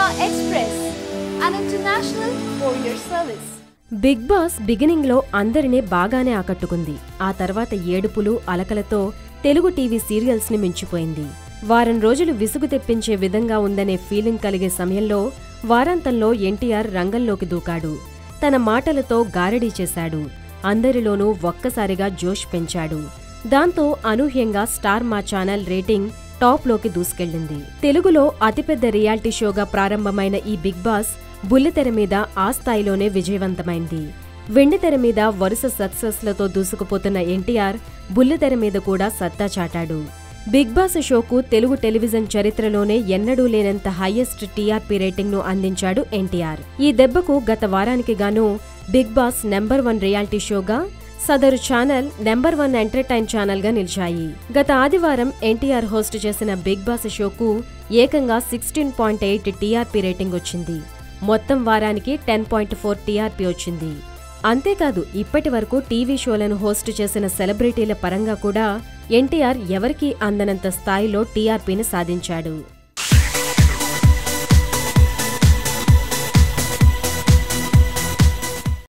Express, an international courier service. Big boss బిగినింగ్లో అందరినీ బాగానే ఆకట్టుకుంది ఆ తర్వాత ఏడుపులు అలకలతో తెలుగు టీవీ సీరియల్స్ని మించిపోయింది వారం రోజులు విసుగు తెప్పించే విధంగా ఉందనే ఫీలింగ్ కలిగే సమయంలో వారాంతంలో ఎన్టీఆర్ రంగంలోకి దూకాడు తన మాటలతో గారడీ చేశాడు అందరిలోనూ ఒక్కసారిగా జోష్ పెంచాడు దాంతో అనూహ్యంగా స్టార్ మా ఛానల్ రేటింగ్ టాప్లోకి దూసుకెళ్ళింది తెలుగులో అతిపెద్ద రియాలిటీ షోగా ప్రారంభమైన ఈ బిగ్ బాస్ బుల్లితెర మీద ఆ స్థాయిలోనే విజయవంతమైంది వెండితెర మీద వరుస సక్సెస్లతో దూసుకుపోతున్న ఎన్టీఆర్ బుల్లితెర మీద కూడా సత్తా చాటాడు బిగ్ బాస్ షోకు తెలుగు టెలివిజన్ చరిత్రలోనే ఎన్నడూ లేనంత హైయెస్ట్ టీఆర్పీ రేటింగ్ను అందించాడు ఎన్టీఆర్ ఈ దెబ్బకు గత వారానికి గాను big boss number one reality షోగా సదరు channel number one entertain channel గా నిలిచాయి గత ఆదివారం ఎన్టీఆర్ హోస్ట్ చేసిన బిగ్ బాస్ షోకు ఏకంగా sixteen point eight TRP rating వచ్చింది మొత్తం వారానికి టెన్ పాయింట్ ఫోర్ టీఆర్పీ వచ్చింది అంతేకాదు ఇప్పటి వరకు టీవీ షోలను హోస్ట్ చేసిన సెలబ్రిటీల పరంగా కూడా ఎన్టీఆర్ ఎవరికీ అందనంత స్థాయిలో టీఆర్పీని సాధించాడు